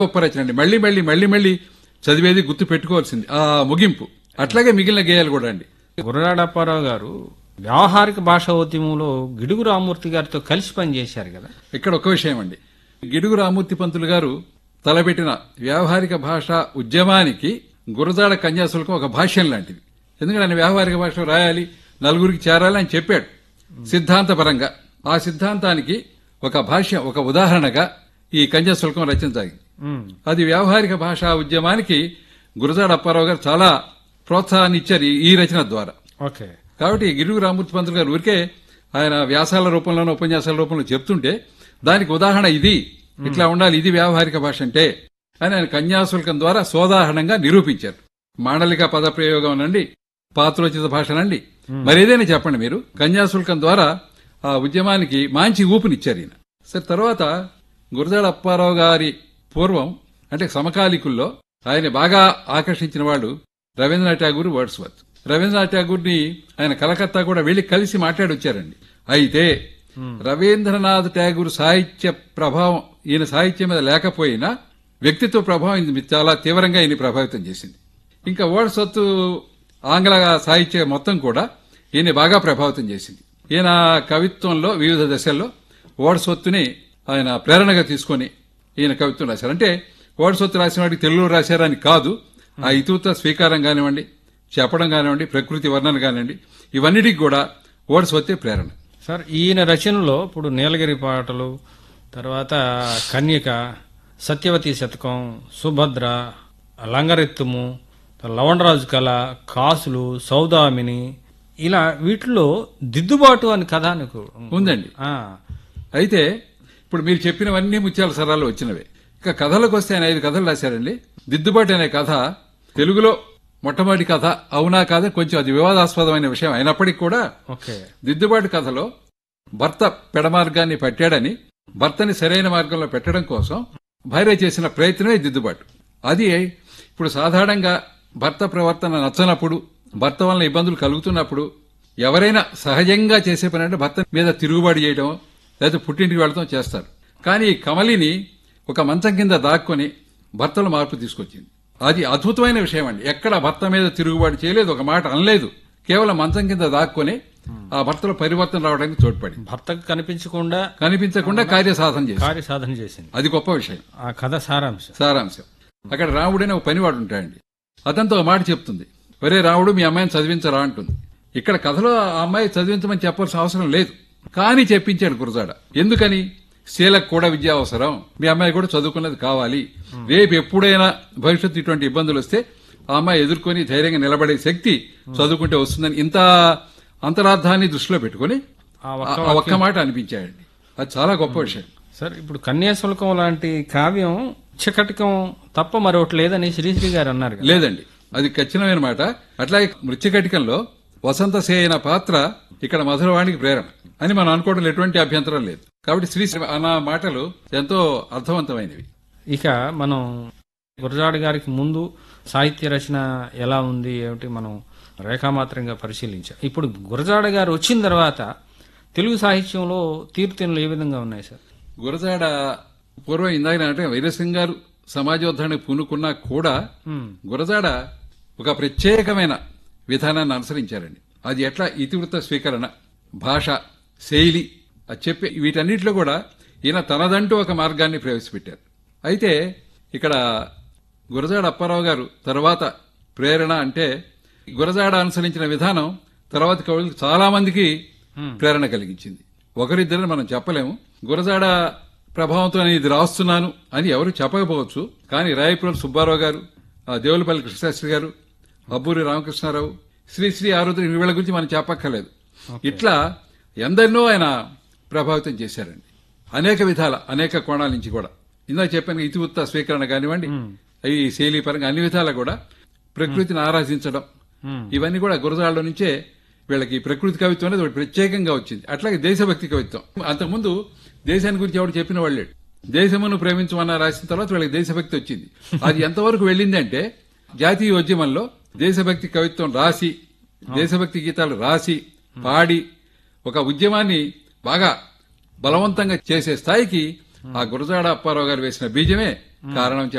గొప్ప రచన అండి మళ్ళీ మళ్ళీ మళ్ళీ మళ్ళీ చదివేది గుర్తు పెట్టుకోవాల్సింది ఆ ముగింపు అట్లాగే మిగిలిన గేయాలు కూడా అండి గుర్రాడప్పారావు గారు వ్యావహారిక భాషా ఉద్యమంలో గిడుగు రామూర్తి గారితో కలిసి పనిచేశారు కదా ఇక్కడ ఒక విషయం అండి గిడుగు రామూర్తి పంతులు గారు తలపెట్టిన వ్యావహారిక భాష ఉద్యమానికి గురజాడ కన్యాశుల్కం ఒక భాష్యం లాంటిది ఎందుకంటే ఆయన వ్యావహారిక భాష రాయాలి నలుగురికి చేరాలి అని చెప్పాడు సిద్ధాంతపరంగా ఆ సిద్ధాంతానికి ఒక భాష్యం ఒక ఉదాహరణగా ఈ కన్యాశుల్కం రచించాలి ఉమ్, అది వ్యావహారిక భాషా ఉద్యమానికి గురజాడ అప్పారావు గారు చాలా ప్రోత్సాహాన్ని ఇచ్చారు ఈ- ఈ రచన ద్వారా ఓకే కాబట్టి గిడుగు రామూర్తి పంతులు గారు ఊరికే ఆయన వ్యాసాల రూపంలోనూ ఉపన్యాసాల రూపంలో చెప్తుంటే దానికి ఉదాహరణ ఇది ఇట్లా ఉండాలి ఇది వ్యావహారిక భాష అంటే అని ఆయన కన్యాశుల్కం ద్వారా సోదాహరణంగా నిరూపించారు మాండలిక పద ప్రయోగం నండి పాత్రోచిత భాష నండి మరేదైనా చెప్పండి మీరు కన్యాశుల్కం ద్వారా ఆ ఉద్యమానికి మంచి ఊపునిచ్చారు ఈయన సరే తర్వాత గురజాడ అప్పారావు గారి పూర్వం అంటే సమకాలికుల్లో ఆయన బాగా ఆకర్షించిన వాళ్ళు రవీంద్రనాథ్ ఠాగూర్ వర్డ్స్వర్త్ రవీంద్రనాథ్ ఠాగూర్ని ఆయన కలకత్తా కూడా వెళ్లి కలిసి మాట్లాడి వచ్చారండి అయితే రవీంద్రనాథ్ ఠాగూర్ సాహిత్య ప్రభావం ఈయన సాహిత్యం మీద లేకపోయినా వ్యక్తిత్వ ప్రభావం ఇది చాలా తీవ్రంగా ఈయన ప్రభావితం చేసింది ఇంకా వర్డ్స్వర్త్ ఆంగ్ల సాహిత్య మొత్తం కూడా ఈయన బాగా ప్రభావితం చేసింది ఈయన కవిత్వంలో వివిధ దశల్లో వర్డ్స్వర్త్ని ఆయన ప్రేరణగా తీసుకొని ఈయన కవిత్వం రాశారు అంటే వర్డ్స్వర్త్ రాసిన వాడికి తెలుగులో రాశారని కాదు ఆ ఇతివృత్త స్వీకారం కానివ్వండి చెప్పడం కానివ్వండి ప్రకృతి వర్ణన కానివ్వండి ఇవన్నిటికి కూడా వర్డ్స్వర్తే ప్రేరణ సార్ ఈయన రచనలో ఇప్పుడు నీలగిరి పాటలు తర్వాత కన్యక సత్యవతి శతకం సుభద్ర లంగరెత్తుము లవణరాజు కళ కాసులు సౌదామిని ఇలా వీటిలో దిద్దుబాటు అని కథానికి ఉందండి ఆ, అయితే ఇప్పుడు మీరు చెప్పినవన్నీ ముత్యాల సరాలు వచ్చినవే ఇక కథలకు వస్తే ఆయన ఐదు కథలు రాశారండి దిద్దుబాటు అనే కథ తెలుగులో మొట్టమొదటి కథ అవునా కాదా కొంచెం అది వివాదాస్పదమైన విషయం అయినప్పటికీ కూడా ఓకే దిద్దుబాటు కథలో భర్త పెడమార్గాన్ని పట్టాడని భర్తని సరైన మార్గంలో పెట్టడం కోసం భార్య చేసిన ప్రయత్నమే దిద్దుబాటు అది ఇప్పుడు సాధారణంగా భర్త ప్రవర్తన నచ్చనప్పుడు భర్త వలన ఇబ్బందులు కలుగుతున్నప్పుడు ఎవరైనా సహజంగా చేసే పని అంటే భర్త మీద తిరుగుబాటు చేయడం లేదా పుట్టింటికి వెళతాం చేస్తారు కానీ ఈ కమలిని ఒక మంచం కింద దాక్కొని భర్తలో మార్పు తీసుకొచ్చింది అది అద్భుతమైన విషయం అండి ఎక్కడ భర్త మీద తిరుగుబాటు చేయలేదు ఒక మాట అనలేదు కేవలం మంచం కింద దాక్కొని ఆ భర్తలో పరివర్తన రావడానికి తోడ్పడింది భర్తకు కనిపించకుండా కనిపించకుండా కార్యసాధన చేసి కార్య సాధన చేసింది అది గొప్ప విషయం ఆ కథ సారాంశం సారాంశం అక్కడ రాముడని ఒక పనివాడు ఉంటాడండి అతనితో ఒక మాట చెప్తుంది ఒరే రాముడు మీ అమ్మాయిని చదివించరా అంటుంది ఇక్కడ కథలో ఆ అమ్మాయి చదివించమని చెప్పాల్సిన అవసరం లేదు కానీ చెప్పించాడు గురజాడ ఎందుకని శీలకు కూడా విద్య అవసరం మీ అమ్మాయి కూడా చదువుకున్నది కావాలి రేపు ఎప్పుడైనా భవిష్యత్తు ఇటువంటి ఇబ్బందులు వస్తే ఆ అమ్మాయి ఎదుర్కొని ధైర్యంగా నిలబడే శక్తి చదువుకుంటే వస్తుందని ఇంత అంతరార్థాన్ని దృష్టిలో పెట్టుకుని ఆ ఆ ఆ ఒక్క మాట అనిపించాడండి అది చాలా గొప్ప విషయం సార్ ఇప్పుడు కన్యాశుల్కం లాంటి కావ్యం చికటికం తప్ప మరొకటి లేదని శ్రీశ్రీ గారు అన్నారు కదా. లేదండి అది ఖచ్చితమైన మాట అట్లాగే మృత్యుకటికంలో వసంత సేన పాత్ర ఇక్కడ మధురవాణికి ప్రేరణ అని మనం అనుకోవడం ఎటువంటి అభ్యంతరం లేదు కాబట్టి శ్రీ అన్న మాటలు ఎంతో అర్థవంతమైనవి ఇక మనం గురజాడ గారికి ముందు సాహిత్య రచన ఎలా ఉంది ఏమిటి మనం రేఖామాత్రంగా పరిశీలించాం ఇప్పుడు గురజాడ గారు వచ్చిన తర్వాత తెలుగు సాహిత్యంలో తీర్థనులు ఏ విధంగా ఉన్నాయి సార్ గురజాడ పూర్వం ఇందాక అంటే వీరసింగ్ గారు సమాజోద్ధరణకు పూనుకున్నా కూడా ఉమ్, గురజాడ ఒక ప్రత్యేకమైన విధానాన్ని అనుసరించారండి అది ఎట్లా ఇతివృత్త స్వీకరణ భాష శైలి అది చెప్పే వీటన్నిటిలో కూడా ఈయన తనదంటూ ఒక మార్గాన్ని ప్రవేశపెట్టారు అయితే ఇక్కడ గురజాడ అప్పారావు గారు తర్వాత ప్రేరణ అంటే గురజాడ అనుసరించిన విధానం తర్వాత కవులకు చాలా మందికి ప్రేరణ కలిగించింది ఒకరిద్దరిని మనం చెప్పలేము గురజాడ ప్రభావంతో నేను ఇది రాస్తున్నాను అని ఎవరు చెప్పకపోవచ్చు కానీ రాయపురం సుబ్బారావు గారు ఆ దేవులపల్లి కృష్ణశాస్త్రి గారు అబ్బూరి రామకృష్ణారావు శ్రీశ్రీ ఆరుద్రి వీళ్ళ గురించి మనం చెప్పక్కర్లేదు ఇట్లా ఎందరినో ఆయన ప్రభావితం చేశారండి అనేక విధాల అనేక కోణాల నుంచి కూడా ఇందాక చెప్పాను ఇతివృత్త స్వీకరణ కానివ్వండి ఈ శైలి పరంగా అన్ని విధాలా కూడా ప్రకృతిని ఆరాధించడం ఉమ్, ఇవన్నీ కూడా గురజాడలో నుంచే వీళ్ళకి ప్రకృతి కవిత్వం అనేది ఒకటి ప్రత్యేకంగా వచ్చింది అట్లాగే దేశభక్తి కవిత్వం అంతకుముందు దేశాన్ని గురించి ఎవడు చెప్పిన వాళ్ళే దేశమును ప్రేమించమన్న రాసిన తర్వాత వీళ్ళకి దేశభక్తి వచ్చింది అది ఎంతవరకు వెళ్ళింది అంటే జాతీయ ఉద్యమంలో దేశభక్తి కవిత్వం రాసి దేశభక్తి గీతాలు రాసి పాడి ఒక ఉద్యమాన్ని బాగా బలవంతంగా చేసే స్థాయికి ఆ గురజాడ అప్పారావు గారు వేసిన బీజమే కారణం